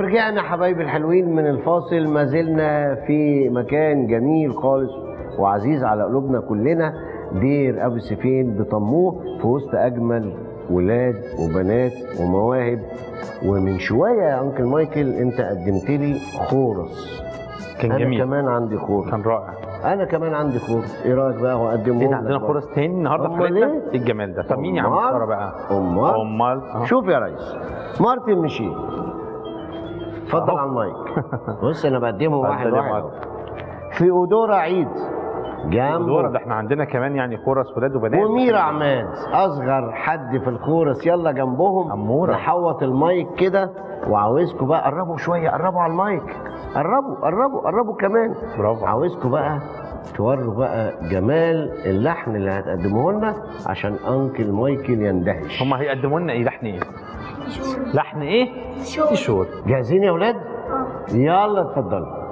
ورجعنا حبايبي الحلوين من الفاصل ما زلنا في مكان جميل خالص وعزيز على قلوبنا كلنا دير ابو سيفين بطموح في وسط اجمل ولاد وبنات ومواهب ومن شويه يا انكل مايكل انت قدمت لي خورس كان انا جميل كمان عندي خورس كان رائع انا كمان عندي خورس ايه رايك بقى واقدمه ايه ده عندنا فرص تاني النهارده في أمال حلقتنا إيه؟ ايه الجمال ده طب مين يا عم أمال؟ ساره بقى امال امال آه. شوف يا ريس مارتن مشي اتفضل أهو. على المايك بص انا بقدمه واحد اتفضل يا واحد مارتن. في أودورا عيد دورة جنبه ده احنا عندنا كمان يعني خرس ولاد وبنات وميرا عماد اصغر حد في الخورس يلا جنبهم أمورة. نحوط المايك كده وعاوزكم بقى قربوا شويه قربوا على المايك قربوا قربوا قربوا كمان برافو. عاوزكم بقى توروا بقى جمال اللحن اللي هتقدموه لنا عشان انكل مايكل يندهش هم هيقدموا لنا ايه لحن ايه لحن ايه تيشور جاهزين يا ولاد يلا اتفضلوا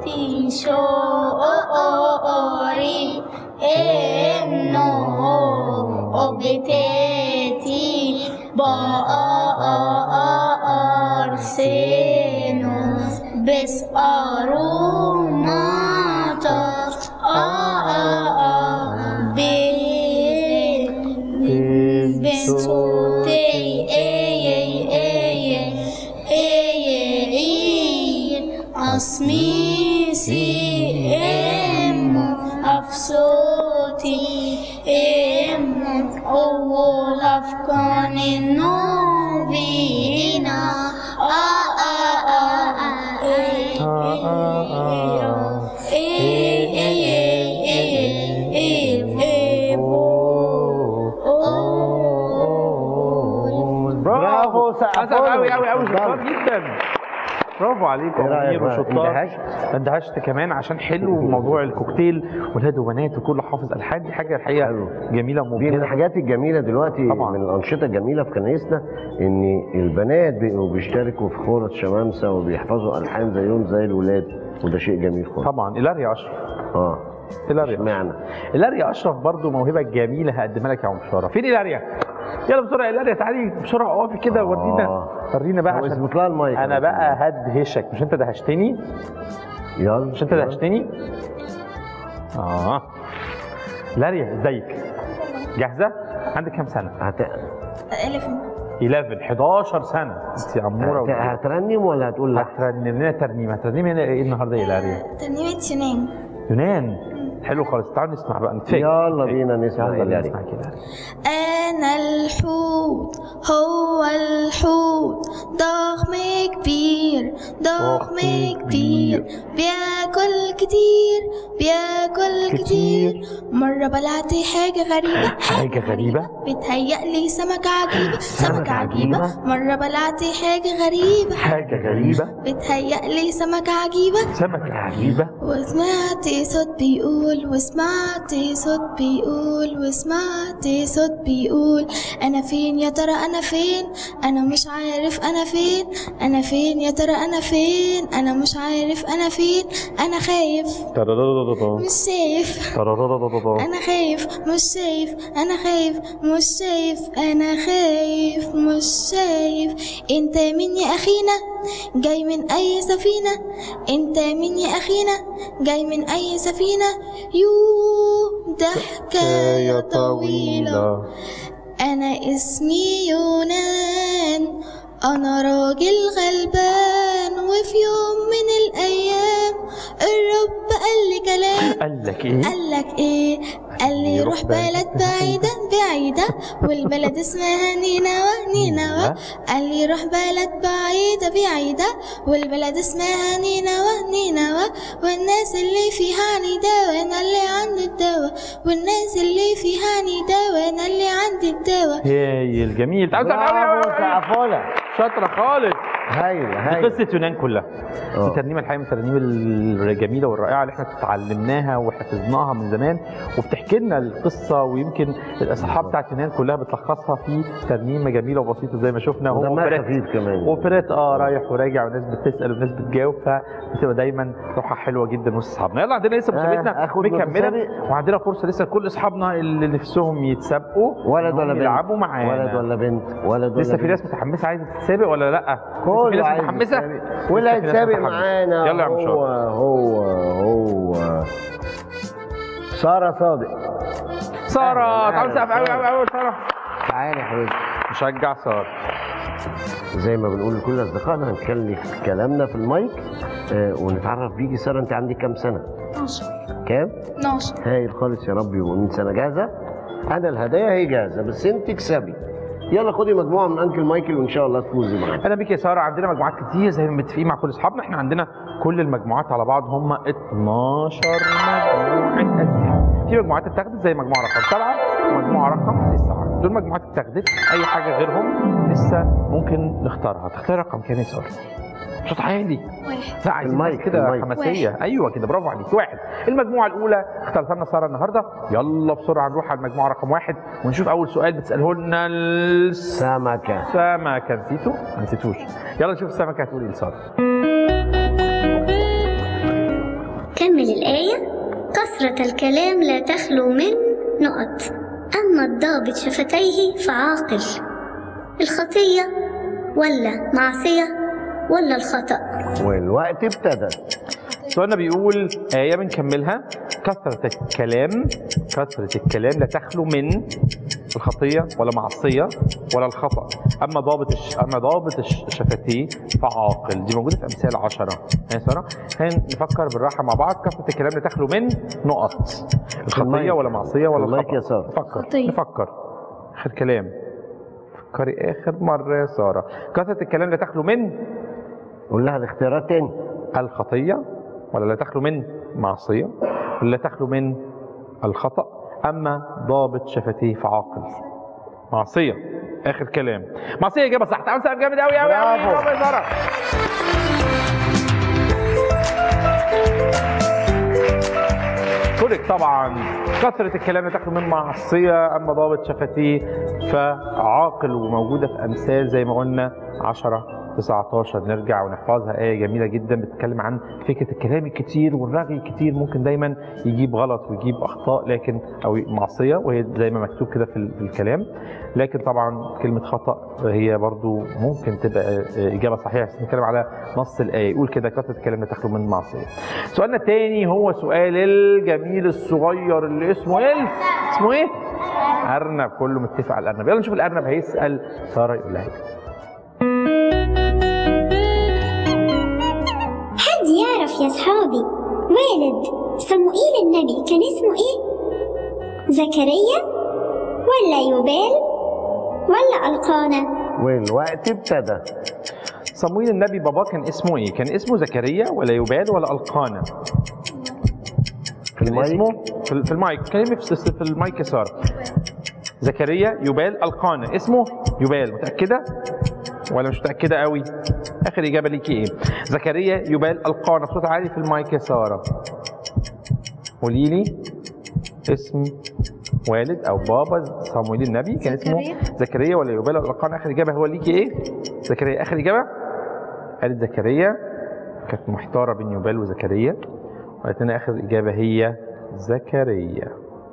Tishori eno obiteti ba arsenos bes arumata a be besote ey ey ey ey ey اسمي سي ام افصوتي ام او هفكان النوبينا آ آ آ آ إيه إيه إيه إيه إيه إيه أوه. برافو سقفوا اسف قوي له. قوي قوي اتفضل. شطار جدا برافو عليك إيه رأيك يا بقى؟ وشطار اندهشت؟ اندهشت كمان عشان حلو موضوع الكوكتيل ولاد وبنات وكل حافظ الحان دي حاجه الحقيقه حلو. جميله دي من ومبهره الحاجات الجميلة دلوقتي طبعاً. من الأنشطة الجميلة في كنايسنا إن البنات بقوا بيشتركوا في خورة شمامسة وبيحفظوا ألحان زيهم زي الولاد وده شيء جميل خالص طبعا إلاريا اشرف اه إلاريا اشمعنى إلاريا اشرف برضو موهبه جميله هقدمها لك يا عم بشاره فين إلاريا يلا بسرعه يا إلاريا تعالي بسرعه اقفي كده ورينا آه. ورينا بقى هو عشان اظبط لها المايك انا بقى هدهشك مش انت دهشتني يلا مش انت دهشتني اه لاريا ازيك جاهزه عندك كام سنه هت... elephant 11 11 سنه انت اموره هت... وجميلة. هترنم ولا هتقول لحن؟ هترنم لنا ترنيمه هترنمي لنا ايه النهارده يا لاريا ترنيمة يونان يونان حلو خالص تعالوا نسمع بقى نتفاجئ يلا بينا نسمع يلا يا بينا لاري. نسمع كده أنا الحوت هو الحوت ضخم كبير ضخم كبير بياكل كتير بياكل كتير مرة بلعت حاجة غريبة حاجة غريبة؟ بتهيألي سمكة عجيبة سمكة سمكة عجيبة عجيبة؟ مرة بلعت حاجة غريبة حاجه غريبه بتهيألي سمكة عجيبة سمكه عجيبه وسمعت صوت بيقول وسمعت صوت بيقول وسمعت صوت بيقول انا فين يا ترى انا فين انا مش عارف انا فين انا فين يا ترى انا فين انا مش عارف انا فين انا خايف مش شايف انا خايف مش شايف انا خايف مش شايف انا خايف مش شايف انت مين يا اخينا جاي من اي سفينة انت مين يا اخينا جاي من اي سفينة يو ده حكاية طويلة انا اسمي يونان انا راجل غلبان وفي يوم من الايام الرب قال لي كلام قال لك ايه قالك ايه قال لي روح بلد بعيدة بعيدة والبلد اسمها نينوى نينوى قال لي روح بلد بعيدة بعيدة والبلد اسمها نينوى نينوى والناس اللي فيها عنيدة وانا اللي عندي الدواء والناس اللي فيها عنيدة وانا اللي عندي الدواء هايل جميل تعالوا تعالوا برافو تعالوا سقفوله شاطره خالص هايل دي هايل قصه يونان كلها آه. دي ترنيمه الحقيقه من الترانيم الجميله والرائعه اللي احنا اتعلمناها وحفظناها من زمان وبتحكي لنا القصه ويمكن الاصحاب بتاعت يونان كلها بتلخصها في ترنيمه جميله وبسيطه زي ما شفنا هو ودمها أوبريت. خفيف كمان اوبريت اه رايح وراجع وناس بتسال وناس بتجاوب فبتبقى دايما روحها حلوه جدا وسط اصحابنا يلا عندنا لسه آه، مسابقتنا آخد مكمله متسابق. وعندنا فرصه لسه لكل اصحابنا اللي نفسهم يتسابقوا ولد إنهم ولا بنت يلعبوا معانا ولد ولا بنت ولد ولا لسه في بنت. ناس متحمسه عايزه تتسابق ولا لا كل في كله ناس عايز متحمسه يتسابق. واللي لسه في ناس هيتسابق متحمسة. معانا يلا يا عم هو شاطر هو هو سارة صادق ساره أهلاً، تعالوا نسقف قوي سارة. قوي قوي ساره تعالي يا حبيبتي نشجع ساره زي ما بنقول لكل اصدقائنا هنخلي كلامنا في المايك آه ونتعرف بيكي ساره انت عندك كام سنه 12 كام 12 هايل خالص يا رب يبقوا 100 سنه جاهزه انا الهدايا هي جاهزه بس انت تكسبي يلا خدي مجموعه من انكل مايكل وان شاء الله تفوزي معانا اهلا بيك يا ساره عندنا مجموعات كتير زي ما متفقين مع كل اصحابنا احنا عندنا كل المجموعات على بعض هم 12 مجموعه اسئله في مجموعات اتاخدت زي مجموعه رقم 7 ومجموعه رقم 9 دول مجموعات اتاخدت اي حاجه غيرهم لسه ممكن نختارها تختار رقم كام يا ساره صوت عالي واحد لا عايزين المايك، ناس كده المايك. حماسيه ايوه كده برافو عليك واحد المجموعه الاولى اخترتها لنا ساره النهارده يلا بسرعه نروح على المجموعه رقم واحد ونشوف اول سؤال بتساله لنا الس- سمكه سمكة نسيته؟ ما نسيتوش يلا نشوف السمكة هتقول ايه لسارة كمل الآية كثرة الكلام لا تخلو من نقط أما الضابط شفتيه فعاقل الخطية ولا معصية ولا الخطأ والوقت ابتدى سؤالنا بيقول آية بنكملها كثرة الكلام كثرة الكلام لا تخلو من الخطية ولا معصية ولا الخطأ أما ضابط الش... أما ضابط الش- الشفتين فعاقل دي موجودة في أمثال عشرة يا سارة خلينا نفكر بالراحة مع بعض كثرة الكلام لا تخلو من نقط الخطية المايك. ولا معصية ولا المايك الخطأ يا سارة. نفكر خطية. نفكر آخر كلام فكري آخر مرة يا سارة كثرة الكلام لا تخلو من قول لها الاختيارات تاني الخطية ولا لا تخلو من معصية ولا لا تخلو من الخطأ أما ضابط شفتيه فعاقل معصية آخر كلام معصية إجابة صح تعالوا نسقف جامد أوي أوي أوي برافو. برافو يا سارة كوريك طبعا كثرة الكلام لا تخلو من معصية أما ضابط شفتيه فعاقل وموجودة في أمثال زي ما قلنا 10 19 نرجع ونحفظها آية جميلة جدا بتتكلم عن فكرة الكلام الكتير والرغي الكتير ممكن دايما يجيب غلط ويجيب أخطاء لكن أو معصية وهي زي ما مكتوب كده في ال- في الكلام لكن طبعا كلمة خطأ هي برضو ممكن تبقى إجابة صحيحة بس نتكلم على نص الآية يقول كده كثرة الكلام لا تخلو من معصية سؤالنا التاني هو سؤال الجميل الصغير اللي اسمه ايه؟ اسمه ايه؟ أرنب كله متفق على الأرنب يلا نشوف الأرنب هيسأل سارة يقول لها إيه. حد يعرف يا صحابي والد صموئيل النبي كان اسمه ايه؟ زكريا ولا يوبال ولا القانا والوقت ابتدى صمويل النبي بابا كان اسمه ايه؟ كان اسمه زكريا ولا يوبال ولا القانا؟ في كان المايك اسمه في في المايك كلمة في في المايك يا سارة زكريا يوبال القانا اسمه يوبال متأكدة؟ ولا مش متأكدة قوي؟ آخر إجابة ليكي إيه؟ زكريا يوبال القانا بصوت عالي في المايك يا سارة قولي لي اسم والد أو بابا صمويل النبي كان اسمه زكريا. زكريا ولا يوبال ولا القانا آخر إجابة هو ليكي إيه؟ زكريا آخر إجابة؟ قالت زكريا كانت محتارة بين يوبال وزكريا وقالت لنا آخر إجابة هي زكريا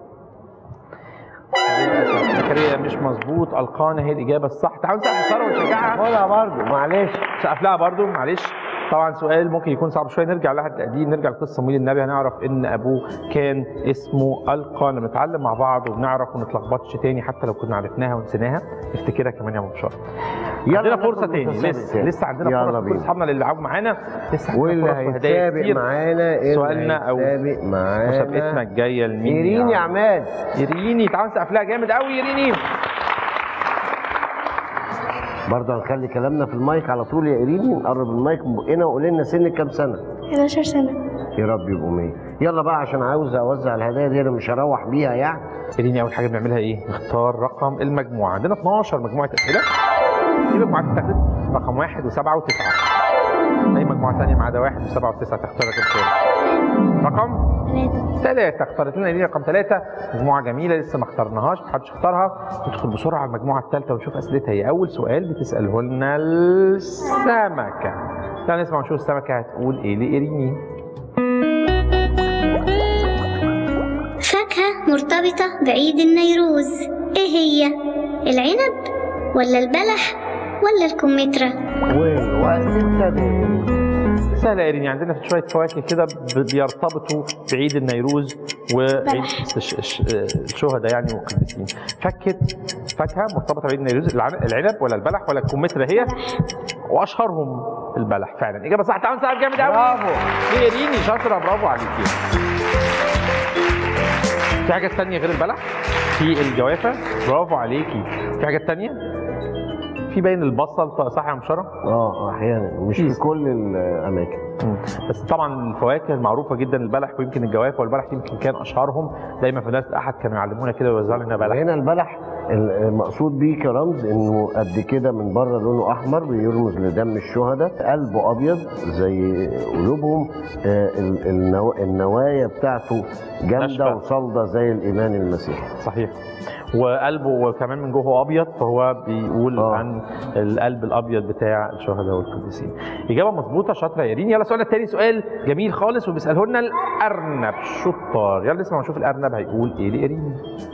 للأسف زكريا مش مظبوط القانا هي الإجابة الصح تعالوا نسقف سارة ونشجعها خدها برضه معلش سقف لها برضو معلش طبعا سؤال ممكن يكون صعب شويه نرجع لها التقديم نرجع لقصه صمويل النبي هنعرف ان ابوه كان اسمه القانا بنتعلم مع بعض وبنعرف وما نتلخبطش تاني حتى لو كنا عرفناها ونسيناها نفتكرها كمان يا ابو بشار يلا عندنا ناخد فرصه تاني متسابق لسه تاني. لسه عندنا يلا فرص كل بينا. اصحابنا اللي بيلعبوا معانا لسه عندنا واللي فرص وهدايا هيتسابق كتير معانا اللي سؤالنا أو هيتسابق معانا مسابقتنا الجايه لمين إيرين يا عماد ايريني تعالوا نسقف لها جامد قوي ايريني برضه هنخلي كلامنا في المايك على طول يا إيريني نقرب المايك من بقنا وقول لنا سنك كام سنة 11 سنة يا رب يبقوا 100 يلا بقى عشان عاوز اوزع الهدايا دي انا مش هروح بيها يعني ايريني اول حاجه بنعملها ايه نختار رقم المجموعه عندنا 12 مجموعه اسئله في مجموعات اتاخدت رقم واحد وسبعه وتسعه اي مجموعه ثانيه ما عدا واحد وسبعه وتسعه تختار رقم كام رقم ثلاثة ثلاثة اختارت لنا دي رقم ثلاثة مجموعة جميلة لسه ما اخترناهاش محدش اختارها ندخل بسرعة على المجموعة الثالثة ونشوف أسئلتها هي أول سؤال بتسأله لنا السمكة تعالى نسمع ونشوف السمكة هتقول إيه لإيريني فاكهة مرتبطة بعيد النيروز ايه هي؟ العنب ولا البلح ولا الكمثرى والوقت ابتدى سهله يا ريني عندنا في شويه فواكه كده ب- بيرتبطوا بعيد النيروز وعيد الش- الش- الشهداء يعني والقديسين فكه فاكهه مرتبطه بعيد النيروز الع- العنب ولا البلح ولا الكمثرى هي واشهرهم البلح فعلا اجابه صح تعالوا نسال جامد قوي برافو. هي ريني شاطره برافو عليكي في حاجه ثانيه غير البلح في الجوافه برافو عليكي في حاجه ثانيه في باين البصل صح يا مشرف اه احيانا مش في كل الاماكن مم. بس طبعا الفواكه المعروفه جدا البلح ويمكن الجوافه والبلح يمكن كان اشهرهم دايما في مدرسه احد كانوا يعلمونا كده ويوزعوا لنا بلح هنا البلح المقصود بيه كرمز انه قد كده من بره لونه احمر بيرمز لدم الشهداء قلبه ابيض زي قلوبهم آه، ال- النوا- النوايا بتاعته جامده ناشفة. وصلده زي الايمان المسيحي صحيح وقلبه كمان من جوه ابيض فهو بيقول آه. عن القلب الابيض بتاع الشهداء والقديسين اجابه مظبوطه شاطره يا ريم يلا السؤال التاني سؤال جميل خالص وبيساله لنا الارنب شطار يلا نسمع ونشوف الارنب هيقول ايه لإيرين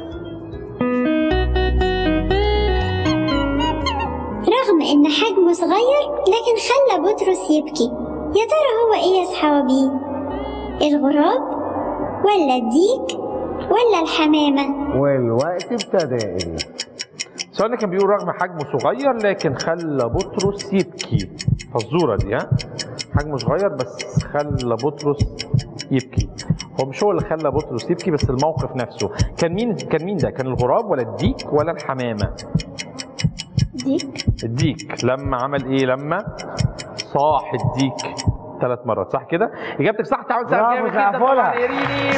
رغم إن حجمه صغير لكن خلى بطرس يبكي يا ترى هو إيه يا صحابي؟ الغراب ولا الديك ولا الحمامة؟ والوقت ابتدى السؤال ده كان بيقول رغم حجمه صغير لكن خلى بطرس يبكي فالزورة دي ها حجمه صغير بس خلى بطرس يبكي هو مش هو اللي خلى بطرس يبكي بس الموقف نفسه كان مين كان مين ده كان الغراب ولا الديك ولا الحمامة ديك الديك لما عمل ايه لما صاح الديك ثلاث مرات صح كده اجابتك صح تعالوا نسال برافو، جامد جدا سقفوا طبعا لها. يا ريم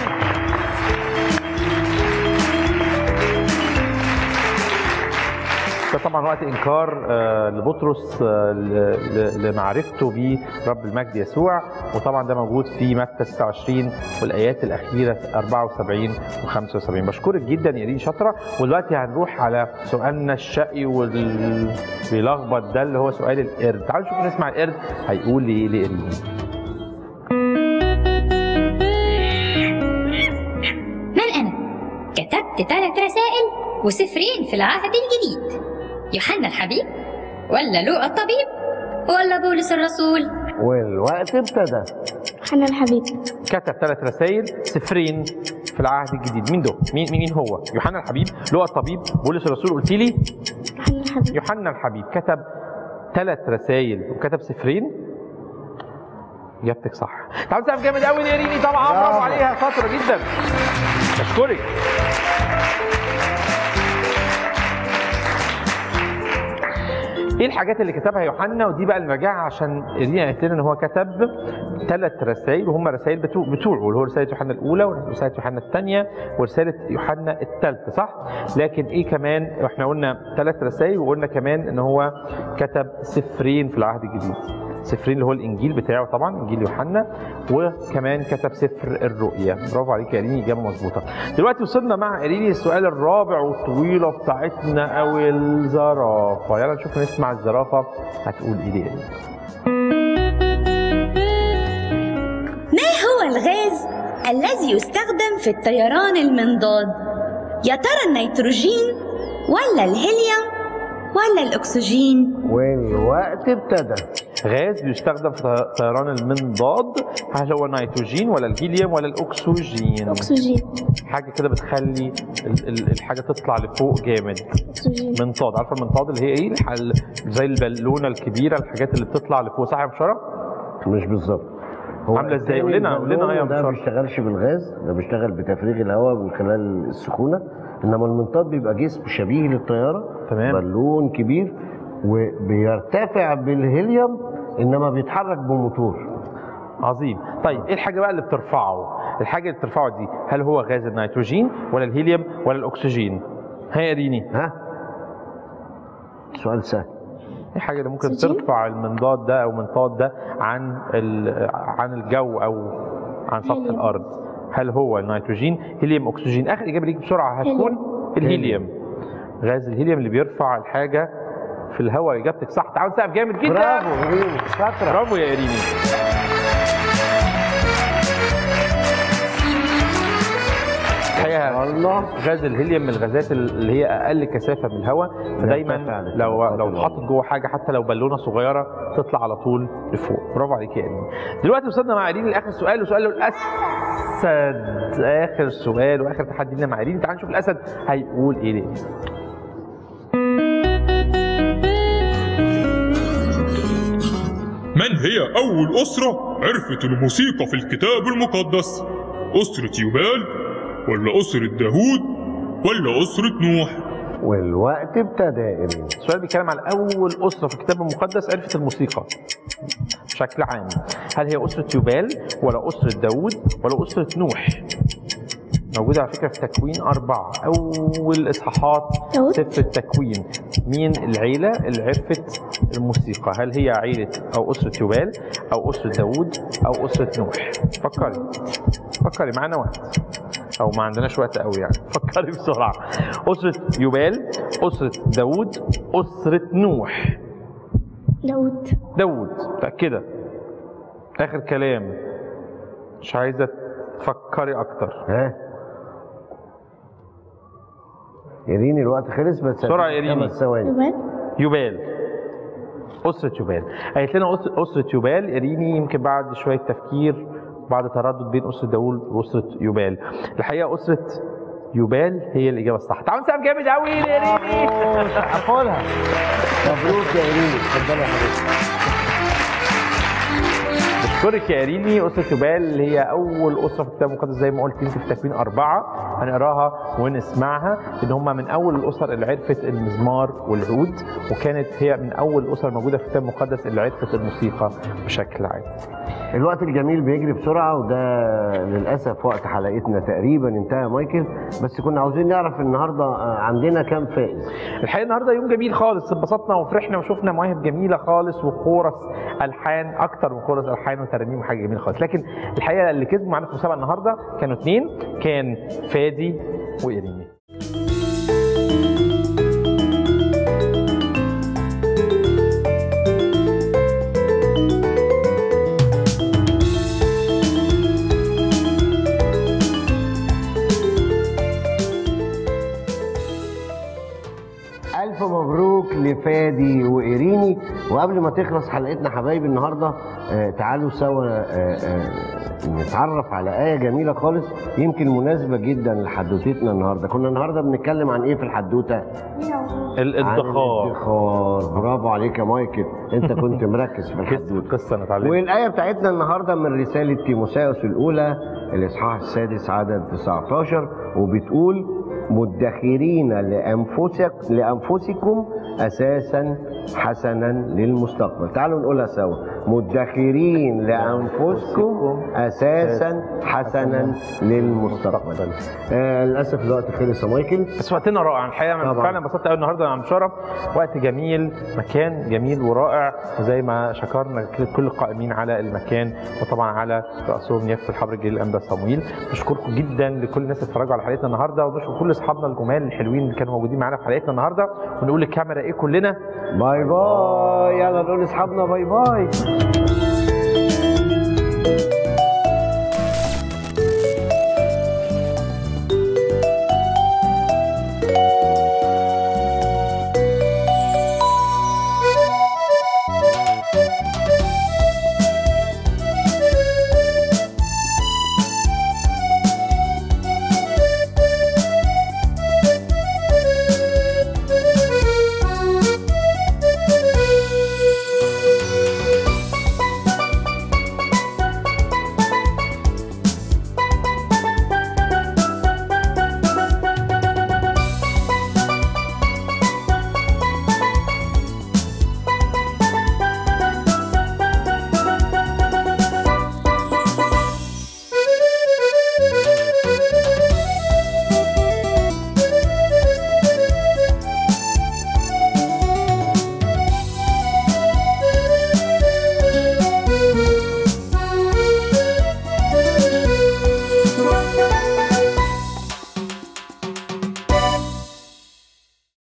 ده طبعا وقت انكار آه، لبطرس آه، ل- ل- لمعرفته برب المجد يسوع وطبعا ده موجود في متى 26 والايات الاخيره 74 و75 بشكرك جدا يا ريم شاطره ودلوقتي هنروح على سؤالنا الشقي واللي بيلخبط ده اللي هو سؤال القرد تعالوا نشوف نسمع القرد هيقول لي لإرين من أنا؟ كتبت ثلاث رسائل وسفرين في العهد الجديد يوحنا الحبيب ولا لوقا الطبيب ولا بولس الرسول والوقت ابتدى حنا الحبيب كتب ثلاث رسائل سفرين في العهد الجديد مين دول مين مين هو يوحنا الحبيب لوقا الطبيب بولس الرسول قلت لي حنا الحبيب يوحنا الحبيب كتب ثلاث رسائل وكتب سفرين اجابتك صح تعالوا نسقف جامد قوي لإيريني طبعا برافو برافو. عليها شاطره جدا بشكرك ايه الحاجات اللي كتبها يوحنا ودي بقى المراجعه عشان ايرينا قالت لنا ان هو كتب ثلاث رسائل وهم رسائل بتوع بتوعه اللي هو رساله يوحنا الاولى ورساله يوحنا الثانيه ورساله يوحنا الثالثه صح؟ لكن ايه كمان احنا قلنا ثلاث رسائل وقلنا كمان ان هو كتب سفرين في العهد الجديد سفرين اللي هو الانجيل بتاعه طبعا انجيل يوحنا وكمان كتب سفر الرؤيا برافو عليك يا اريني اجابه مظبوطه دلوقتي وصلنا مع اريني السؤال الرابع والطويله بتاعتنا او الزرافه يلا نشوف نسمع الزرافه هتقول ايه دي اريني ما هو الغاز الذي يستخدم في الطيران المنضاد؟ يا ترى النيتروجين ولا الهيليوم ولا الأكسجين؟ والوقت ابتدى غاز بيستخدم في طيران المنضاد هل هو النيتروجين ولا الهيليوم ولا الاكسجين أكسجين حاجه كده بتخلي ال- ال- الحاجه تطلع لفوق جامد أكسجين منطاد عارفه المنطاد اللي هي ايه الح- زي البالونه الكبيره الحاجات اللي بتطلع لفوق صح يا بشاره مش بالظبط هو عاملة إزاي؟ قول لنا- قول لنا إيه يا ده ما مشوار. بيشتغلش بالغاز ده بيشتغل بتفريغ الهواء من خلال السخونه انما المنطاد بيبقى جسم شبيه للطياره تمام. بالون كبير وبيرتفع بالهيليوم انما بيتحرك بموتور عظيم طيب ايه الحاجه بقى اللي بترفعه الحاجه اللي بترفعه دي هل هو غاز النيتروجين ولا الهيليوم ولا الاكسجين هيا ريني ها سؤال سهل ايه الحاجه اللي ممكن أكسجين؟ ترفع المنضاد ده او منطاد ده عن ال- عن الجو او عن سطح هيليوم. الارض هل هو النيتروجين هيليوم اكسجين اخر اجابه ليك بسرعه هتكون الهيليوم غاز الهيليوم اللي بيرفع الحاجه في الهواء اجابتك صح تعالوا نسقف جامد جدا برافو إيريني، شاطره برافو يا ايريني الحقيقه الله غاز الهيليوم من الغازات اللي هي اقل كثافه من الهواء فدايما يرتفع لو للطبقات لو العليا. اتحطت جوه حاجه حتى لو بالونه صغيره تطلع على طول لفوق برافو عليك يا ايرين دلوقتي وصلنا مع ايرين لاخر سؤال وسؤال الاسد اخر سؤال واخر تحدي لنا مع ايرين تعال نشوف الاسد هيقول ايه ليه من هي أول أسرة عرفت الموسيقى في الكتاب المقدس؟ أسرة يوبال ولا أسرة داوود ولا أسرة نوح؟ والوقت ابتدى يا إيرين السؤال بيتكلم عن اول اسره في الكتاب المقدس عرفت الموسيقى بشكل عام هل هي اسره يوبال ولا اسره داوود ولا اسره نوح موجودة على فكرة في تكوين أربعة أول إصحاحات داود. سفر التكوين مين العيلة اللي عرفت الموسيقى هل هي عيلة أو أسرة يوبال أو أسرة داوود أو أسرة نوح فكري فكري معانا وقت أو ما عندناش وقت قوي يعني فكري بسرعة أسرة يوبال أسرة داوود أسرة نوح داود داوود متأكدة آخر كلام مش عايزة تفكري أكتر ها إيرين الوقت خلص بس بسرعة يا إيريني. خمس ثواني داود يوبال أسرة يوبال قالت لنا أس- أسرة يوبال إريني يمكن بعد شوية تفكير بعد تردد بين أسرة داوود وأسرة يوبال الحقيقة أسرة يوبال هي الإجابة الصح تعالوا نسقف جامد قوي لإريني هاخدها مبروك يا إيرين اتفضلي يا حبيبتي بشكرك يا إريني أسرة يوبال اللي هي أول أسرة في الكتاب المقدس زي ما قلت يمكن في تكوين أربعة هنقراها ونسمعها إن هم من أول الأسر اللي عرفت المزمار والعود وكانت هي من أول الأسر الموجودة في الكتاب المقدس اللي عرفت الموسيقى بشكل عام الوقت الجميل بيجري بسرعة وده للأسف وقت حلقتنا تقريبا انتهى يا مايكل بس كنا عاوزين نعرف النهاردة آه، عندنا كام فائز الحقيقه النهارده يوم جميل خالص اتبسطنا وفرحنا وشفنا مواهب جميله خالص وكورس الحان اكتر من كورس الحان وترانيم حاجه جميله خالص لكن الحقيقه اللي كسبوا معانا في المسابقه النهارده كانوا اثنين كان فادي وايريني ألف مبروك لفادي وإيريني وقبل ما تخلص حلقتنا حبايبي النهاردة آه، تعالوا سوا آه، آه، نتعرف على آية جميلة خالص يمكن مناسبة جدا لحدوتتنا النهاردة كنا النهاردة بنتكلم عن إيه في الحدوتة؟ عن الادخار الادخار برافو عليك يا مايكل انت كنت مركز في كسب الحدوته قصه نتعلم والآية بتاعتنا النهاردة من رسالة تيموساوس الأولى الإصحاح السادس عدد 19 وبتقول مدخرين لأنفسك لأنفسكم أساسا حسنا للمستقبل تعالوا نقولها سوا مدخرين لأنفسكم أساسا حسنا للمستقبل آه للأسف الوقت خلص يا مايكل بس وقتنا رائع الحقيقه انا طبعاً. فعلا انبسطت قوي النهارده يا عم شرف وقت جميل مكان جميل ورائع وزي ما شكرنا كل القائمين على المكان وطبعا على راسهم يافت الحبر الجليل الانبا صمويل بشكركم جدا لكل الناس اللي اتفرجوا على حلقتنا النهارده ونشكر كل اصحابنا الجمال الحلوين اللي كانوا موجودين معانا في حلقتنا النهارده ونقول للكاميرا ايه كلنا باي باي يلا نقول لاصحابنا باي باي